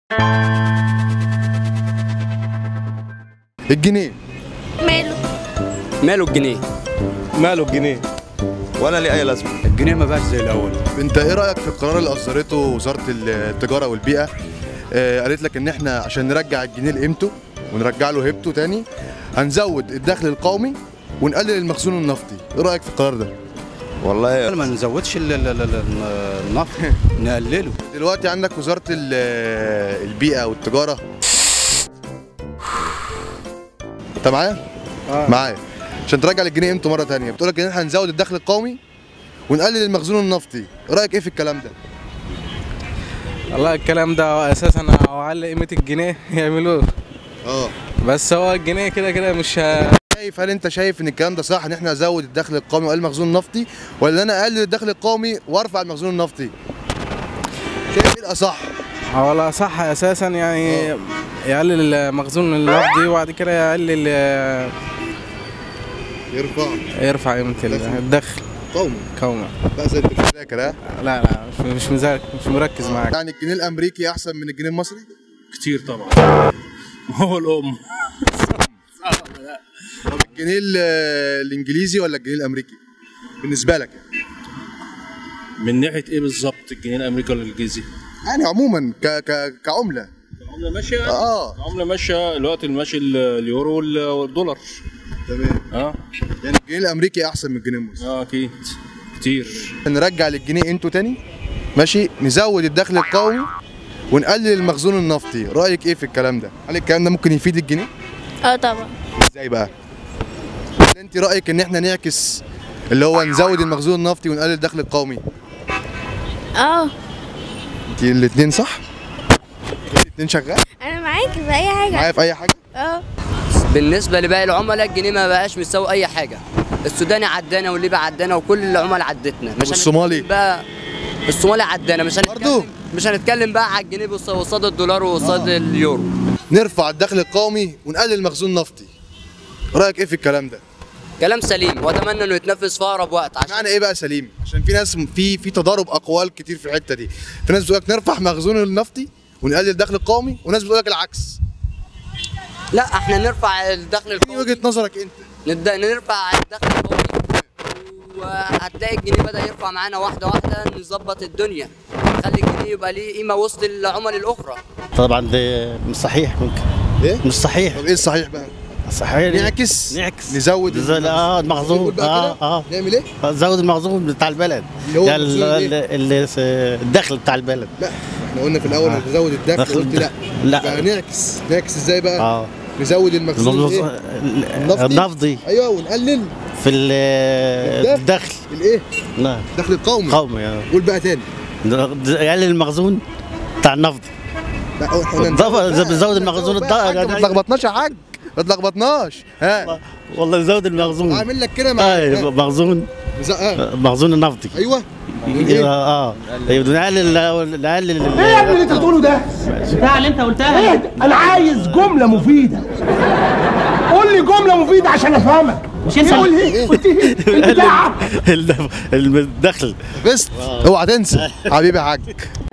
الجنيه ماله ماله الجنيه ماله الجنيه ولا ليه اي لازمه الجنيه ما بقاش زي الاول انت ايه رايك في القرار اللي اصدرته وزاره التجاره والبيئه آه قالت لك ان احنا عشان نرجع الجنيه لقيمته ونرجع له هيبته تاني هنزود الدخل القومي ونقلل المخزون النفطي ايه رايك في القرار ده والله ما نزودش ال- ال- ال- ال- النفط نقلله دلوقتي عندك وزاره ال- البيئه والتجاره انت معايا معايا عشان ترجع للجنيه قيمته مره تانية بتقول لك ان احنا هنزود الدخل القومي ونقلل المخزون النفطي ايه رايك ايه في الكلام ده والله الكلام ده اساسا على قيمه الجنيه يعملوه اه بس هو الجنيه كده كده مش ه... شايف هل انت شايف ان الكلام ده صح ان احنا نزود الدخل القومي واقلل المخزون النفطي ولا انا اقلل الدخل القومي وارفع المخزون النفطي شايف ايه الاصح ولا صح اساسا يعني يقلل المخزون النقدي وبعد كده يقلل يرفع يرفع قيمه الدخل قومي قومي بس انت مش فاكر ها لا لا مش مش مذاكر مش مركز معاك يعني الجنيه الامريكي احسن من الجنيه المصري كتير طبعا هو الام طب الجنيه ال- الانجليزي ولا الجنيه الامريكي بالنسبه لك يعني. من ناحيه ايه بالظبط الجنيه الامريكي ولا الانجليزي؟ يعني عموما ك ك كعمله العمله ماشيه اه العمله ماشيه الوقت اللي ماشي ال- اليورو وال- والدولار تمام اه يعني الجنيه الامريكي احسن من الجنيه المصري اه اكيد كتير نرجع للجنيه قيمته تاني ماشي نزود الدخل القومي ونقلل المخزون النفطي رايك ايه في الكلام ده هل الكلام ده ممكن يفيد الجنيه اه طبعا ازاي بقى ولا انت رايك ان احنا نعكس اللي هو نزود المخزون النفطي ونقلل الدخل القومي اه انت الاثنين صح الاثنين شغال انا معاك في اي حاجه معايا في اي حاجه اه بالنسبه لباقي العملاء الجنيه ما بقاش مساوي اي حاجه السوداني عدانا والليبي عدانا وكل العملاء عدتنا مش والصومالي؟ هنتكلم بقى الصومالي عدانا مش برضو؟ هنتكلم مش هنتكلم بقى على الجنيه بص- قصاد الدولار وقصاد اليورو نرفع الدخل القومي ونقلل المخزون النفطي رايك ايه في الكلام ده كلام سليم واتمنى انه يتنفذ في اقرب وقت عشان معنى ايه بقى سليم عشان في ناس في في تضارب اقوال كتير في الحته دي في ناس بتقول لك نرفع مخزون النفطي ونقلل الدخل القومي وناس بتقول لك العكس لا احنا نرفع الدخل ايه القومي وجهه نظرك انت نبدا نرفع الدخل القومي وهتلاقي الجنيه بدا يرفع معانا واحده واحده نظبط الدنيا نخلي الجنيه يبقى ليه قيمه وسط العمل الاخرى طبعا ده مش صحيح ممكن ايه مش صحيح طب ايه الصحيح بقى صحيح نعكس نعكس نزود نزود- اه نقول المخزون بقى اه كده؟ اه نعمل ايه زود المخزون بتاع البلد اللي هو يعني المخزون ال- إيه؟ ال- ال- الدخل بتاع البلد لا احنا قلنا في الاول آه. نزود الدخل دخل قلت لا لا. بقى نعكس نعكس ازاي بقى اه نزود المخزون ايه النفطي؟ النفطي ايوه ونقلل في ال- الدخل. الدخل الايه لا الدخل القومي قومي آه. قول بقى تاني يقلل المخزون بتاع النفط لا احنا بالضبط، نزود إذا بقى. بنزود نزود المخزون بقى يا الض- حاج، ما تلخبطناش يا حاج ما تلخبطناش ها والله نزود المخزون اعمل لك كده مع اه ها. مخزون ز- اه. مخزون النفطي ايوه اه يبقى نقلل نقلل ايه يا ابني اللي انت بتقوله ده؟ بتاع اللي انت قلتها ايه ده؟ انا عايز جمله مفيده قول لي جمله مفيده عشان افهمك مش انت قول ايه؟ قلت ايه؟ البتاع الدخل بس اوعى تنسى حبيبي يا حاج